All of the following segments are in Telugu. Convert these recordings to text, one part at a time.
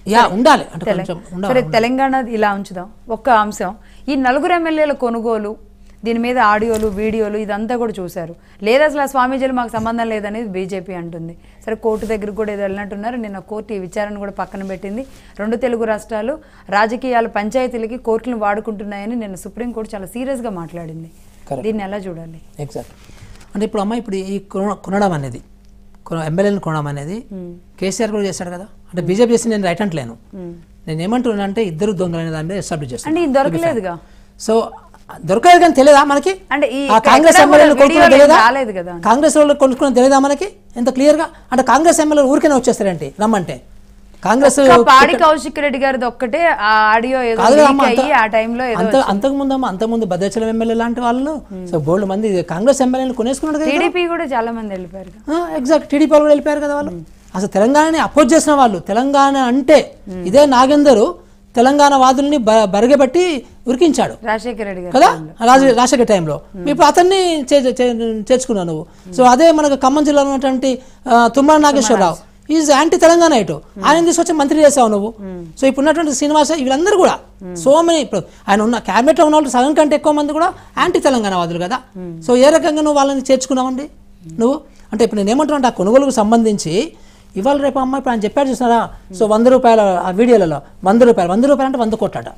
యా ఉండాలి అంటే కొంచెం ఉండాలి సరే తెలంగాణ ఇలా ఉంచుదాం ఒక్క అంశం ఈ నలుగురు ఎమ్మెల్యేల కొనుగోలు దీని మీద ఆడియోలు వీడియోలు ఇదంతా కూడా చూశారు లేదా అసలు ఆ స్వామీజీలు మాకు సంబంధం లేదనేది బీజేపీ అంటుంది సరే కోర్టు దగ్గరకు కూడా ఏదో వెళ్ళినట్టున్నారు నిన్న కోర్టు ఈ విచారణ కూడా పక్కన పెట్టింది రెండు తెలుగు రాష్ట్రాలు రాజకీయాలు పంచాయతీలకి కోర్టులను వాడుకుంటున్నాయని నిన్న సుప్రీంకోర్టు చాలా సీరియస్గా మాట్లాడింది Correct. దీన్ని ఎలా చూడాలి ఎగ్జాక్ట్ అంటే ఇప్పుడు అమ్మ ఇప్పుడు ఈ కొన- కొనడం అనేది కొన- ఎమ్మెల్యేలను కొనడం అనేది కేసీఆర్ కూడా చేశాడు కదా అంటే బీజేపీ చేసి నేను రైట్ అంటలేను నేను ఏమంటున్నా అంటే ఇద్దరు దొంగలు అనే దాని మీద ఎస్టాబ్లిష్ చేస్తాను అంటే ఇది దొరకలేదుగా సో దొరకలేదు కానీ తెలియదా మనకి అంటే ఈ ఆ కాంగ్రెస్ ఎక్కడా ఎమ్మెల్యేలు కూడా కొనుక్కున్న వీడియోలు తెలియదా రాలేదు కదా. కాంగ్రెస్ వాళ్ళు కొనుక్కున్న తెలియదా మనకి ఎంత క్లియర్ గా అంటే కాంగ్రెస్ ఎమ్మెల్యేలు ఊరికనే వచ్చేస్తారేంటి రమ్మంటే కాంగ్రెస్ ఒక్క పాడి కౌశిక్ రెడ్డి గారిది ఒక్కటే ఆ ఆడియో ఏదో కాదు leak అమ్మ, అంత- అయ్యి ఆ టైంలో ఏదో అంత అంతకుముందు అమ్మ అంతకుముందు భద్రాచలం ఎమ్మెల్యే లాంటి వాళ్ళు సో బోల్డ్ మంది కాంగ్రెస్ ఎమ్మెల్యేలు కొనేసుకున్నాడు కదా టీడీపీ కూడా చాలా మంది వెళ్ళిపోయారు కదా. ఎగ్జాక్ట్ టీడీపీ వాళ్ళు కూడా వెళ్ళిపోయారు కదా వాళ్ళు అసలు తెలంగాణని అపోజ్ చేసిన వాళ్ళు తెలంగాణ అంటే ఇదే నాగేందరు తెలంగాణ వాదుల్ని బ- బరగబెట్టి ఉరికించాడు రాజశేఖర రెడ్డి గారు కదా రాజ రాజశేఖర టైంలో ఇప్పుడు అతన్ని చే- చే- చేర్చుకున్నావు నువ్వు సో అదే మనకు ఖమ్మం జిల్లాలో ఉన్నటువంటి ఆ, తుమ్మల నాగేశ్వరరావు ఈజ్ యాంటీ తెలంగాణ ఇటు ఆయన తీసుకొచ్చి మంత్రి చేసావు నువ్వు సో ఇప్పుడు ఉన్నటువంటి శ్రీనివాస వీళ్ళందరూ కూడా సో మెనీ ఇప్పుడు ఆయన ఉన్న క్యాబినెట్లో ఉన్న వాళ్ళు సగం కంటే ఎక్కువ మంది కూడా యాంటీ తెలంగాణ వాదులు కదా సో ఏ రకంగా నువ్వు వాళ్ళని చేర్చుకున్నావండి నువ్వు అంటే ఇప్పుడు నేను ఏమంటున్నా అంటే ఆ కొనుగోలుకు సంబంధించి ఇవాళ రేపు అమ్మ ఇప్పుడు ఆయన చెప్పాడు చూస్తున్నారా సో వంద రూపాయల ఆ వీడియోలలో వంద రూపాయలు వంద రూపాయలు అంటే వంద కోట్లట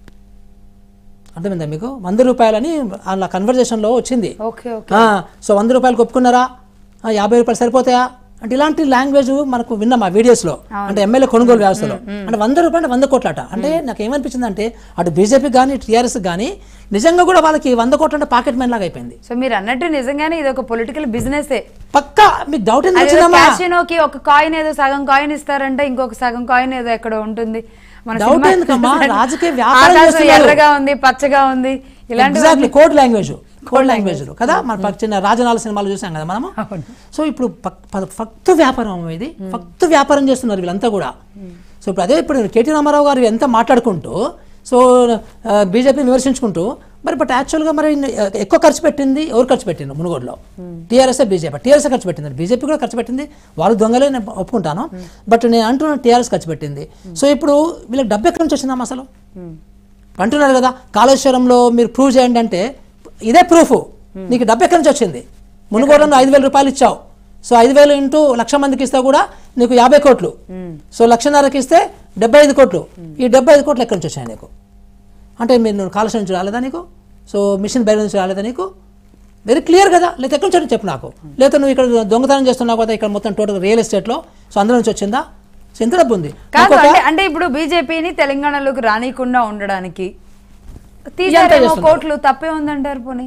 అర్థమైందా మీకు వంద రూపాయలని అలా కన్వర్జేషన్లో వచ్చింది ఓకే ఓకే ఆ, సో వంద రూపాయలకు ఒప్పుకున్నారా ఆ, యాభై రూపాయలు సరిపోతాయా అంటే ఇలాంటి లాంగ్వేజ్ మనకు విన్నాం ఆ వీడియోస్లో అంటే ఎమ్మెల్యే కొనుగోలు వ్యవస్థలో అంటే వంద రూపాయలు అంటే వంద కోట్లట అంటే నాకు ఏమనిపించింది అంటే అటు బీజేపీ కానీ టీఆర్ఎస్ కానీ నిజంగా కూడా వాళ్ళకి వంద కోట్లు అంటే పాకెట్ మ్యాన్ లాగా అయిపోయింది సో మీరు అన్నట్టు నిజంగానే ఇది ఒక పొలిటికల్ బిజినెస్ పక్కా మీకు డౌట్ ఎందుకు వచ్చిందమ్మా క్యాసినోకి ఒక కాయిన్ ఏదో సగం కాయిన్ ఇస్తారంటే ఇంకొక సగం కాయిన్ ఏదో ఎక్కడ ఉంటుంది మన Doubt సినిమా ఎందుకమ్మా? చూసారా? రాజకీయ వ్యాపారం ఆకాశం చేస్తున్నారు. ఎర్రగా ఉంది పచ్చగా ఉంది ఇలాంటి exactly code language code language కదా మన పక్క చిన్న రాజనాల సినిమాలు చూసాం కదా మనము సో ఇప్పుడు పక్- ప- ఫక్తు వ్యాపారం ఇది ఫక్తు వ్యాపారం చేస్తున్నారు వీళ్ళంతా కూడా సో ఇప్పుడు అదే ఇప్పుడు కేటీ రామారావు గారు ఎంత మాట్లాడుకుంటూ సో బీజేపీని విమర్శించుకుంటూ మరి బట్ యాక్చువల్గా మరి ఆ, ఎక్కువ ఖర్చు పెట్టింది ఎవరు ఖర్చు పెట్టింది మునుగోడులో టీఆర్ఎస్ బీజేపీ టీఆర్ఎస్ ఖర్చు పెట్టింది బీజేపీ కూడా ఖర్చు పెట్టింది వాళ్ళు దొంగలే నేను ఒప్పుకుంటాను బట్ నేను అంటున్నాను టీఆర్ఎస్ ఖర్చు పెట్టింది సో ఇప్పుడు వీళ్ళకి డబ్బు ఎక్కడి నుంచి వచ్చిందమ్మా అసలు అంటున్నారు కదా కాళేశ్వరంలో మీరు ప్రూవ్ చేయండి అంటే ఇదే ప్రూఫ్ నీకు డబ్బు ఎక్కడి నుంచి వచ్చింది మునుగోడలో ఐదు వేల రూపాయలు ఇచ్చావు సో ఐదు వేలు ఇంటూ లక్ష మందికి ఇస్తే కూడా నీకు యాభై కోట్లు సో లక్షన్నరకి ఇస్తే డెబ్బై ఐదు కోట్లు ఈ డెబ్బై ఐదు కోట్లు ఎక్కడి నుంచి వచ్చాయి నీకు అంటే మీరు నువ్వు కాళేశ్వరం నుంచి రాలేదా నీకు సో మిషన్ బయట నుంచి రాలేదా నీకు వెరీ క్లియర్ కదా లేదా ఎక్కడి నుంచి వచ్చింది చెప్పు నాకు లేదా నువ్వు ఇక్కడ దొంగతనం చేస్తున్నావు కదా ఇక్కడ మొత్తం టోటల్ రియల్ ఎస్టేట్లో సో అందులో నుంచి వచ్చిందా సో ఎంత డబ్బు ఉంది కాదు ఇంకొక- అంటే అంటే ఇప్పుడు బీజేపీని తెలంగాణలోకి రానియకుండా ఉండడానికి ఎంత తీసారేమో చేస్తున్నారు? కోట్లు తప్పే ఉందంటారు పోనీ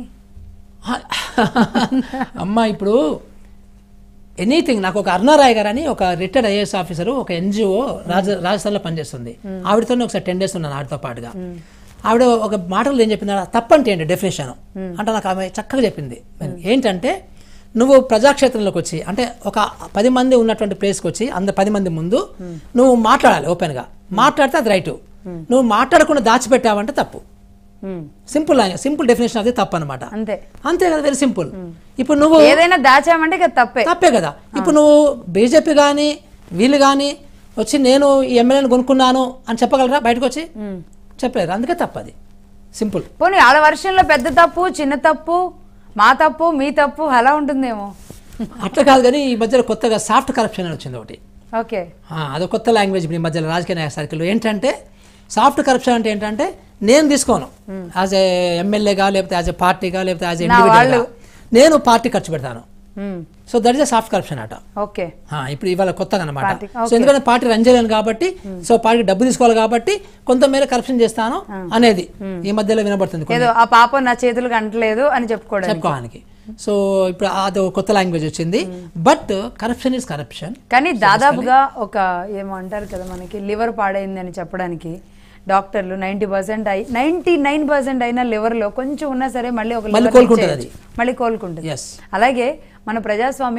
అమ్మ ఇప్పుడు ఎనీథింగ్ నాకు ఒక అరుణారాయ్ గారు అని ఒక రిటైర్డ్ ఐఏఎస్ ఆఫీసర్ ఒక ఎన్జిఓ రాజ రాజస్థాన్లో పనిచేస్తుంది ఆవిడతో ఒకసారి టెన్ డేస్ ఉన్నాను ఆవిడతో పాటుగా ఆవిడ ఒక మాటలు ఏం చెప్పింది తప్పంటే ఏంటి డెఫినేషన్ అంటే నాకు ఆమె చక్కగా చెప్పింది ఏంటంటే నువ్వు ప్రజాక్షేత్రంలోకి వచ్చి అంటే ఒక పది మంది ఉన్నటువంటి ప్లేస్కి వచ్చి అంద పది మంది ముందు నువ్వు మాట్లాడాలి ఓపెన్గా మాట్లాడితే అది రైటు నువ్వు మాట్లాడకుండా దాచిపెట్టావంటే తప్పు ఉమ్, సింపుల్ సింపుల్ డెఫినేషన్ అది తప్పు అనమాట అంతే అంతే కదా వెరీ సింపుల్ ఇప్పుడు నువ్వు ఏదైనా దాచామంటే ఇక తప్పే తప్పే కదా ఇప్పుడు నువ్వు బీజేపీ కానీ వీళ్ళు కానీ వచ్చి నేను ఈ ఎమ్మెల్యేని కొనుక్కున్నాను అని చెప్పగలరా బయటకు వచ్చి చెప్పలేరు అందుకే తప్పది సింపుల్ పోనీ వాళ్ళ వర్షంలో పెద్ద తప్పు చిన్న తప్పు మా తప్పు మీ తప్పు అలా ఉంటుందేమో అట్లా కాదు కానీ ఈ మధ్యలో కొత్తగా సాఫ్ట్ కరప్షన్ అని వచ్చింది ఒకటి ఓకే ఆ, అదొక కొత్త లాంగ్వేజ్ ఇప్పుడు ఈ మధ్యలో రాజకీయ నాయక సర్కిల్లో ఏంటంటే సాఫ్ట్ కరప్షన్ అంటే ఏంటంటే నేను తీసుకోను యాజ్ ఏ ఎమ్మెల్యేగా లేకపోతే యాజ్ ఏ పార్టీగా లేకపోతే యాజ్ ఏ నా వాళ్ళు. నేను పార్టీ ఖర్చు పెడతాను um, so that is a soft corruption అట ఓకే ఆ, ఇప్పుడు ఇవాళ కొత్తగా అనమాట పార్టీ, సో ఎందుకంటే పార్టీ రన్ చేయలేను కాబట్టి సో పార్టీ డబ్బు తీసుకోవాలి కాబట్టి కొంతమేర కరప్షన్ చేస్తాను అనేది ఈ మధ్యలో వినబడుతుంది కొన్ని ఏదో ఆ పాపం నా చేతులకు అంటలేదు అని చెప్పుకోవడానికి చెప్పుకోవడానికి సో ఇప్పుడు అది ఒక కొత్త లాంగ్వేజ్ వచ్చింది బట్ కరప్షన్ ఇస్ కరప్షన్ కానీ దాదాపుగా ఒక ఏమో అంటారు కదా మనకి లివర్ పాడైంది అని చెప్పడానికి డాక్టర్లు నైంటీ పర్సెంట్ అయి నైంటీ నైన్ పర్సెంట్ అయినా లివర్లో కొంచెం ఉన్నా సరే మళ్ళీ ఒక మళ్ళీ liver కోలుకుంటుంది ఇచ్చేయచ్చు. మళ్ళీ కోలుకుంటుంది Yes. అలాగే మన ప్రజాస్వామ్యం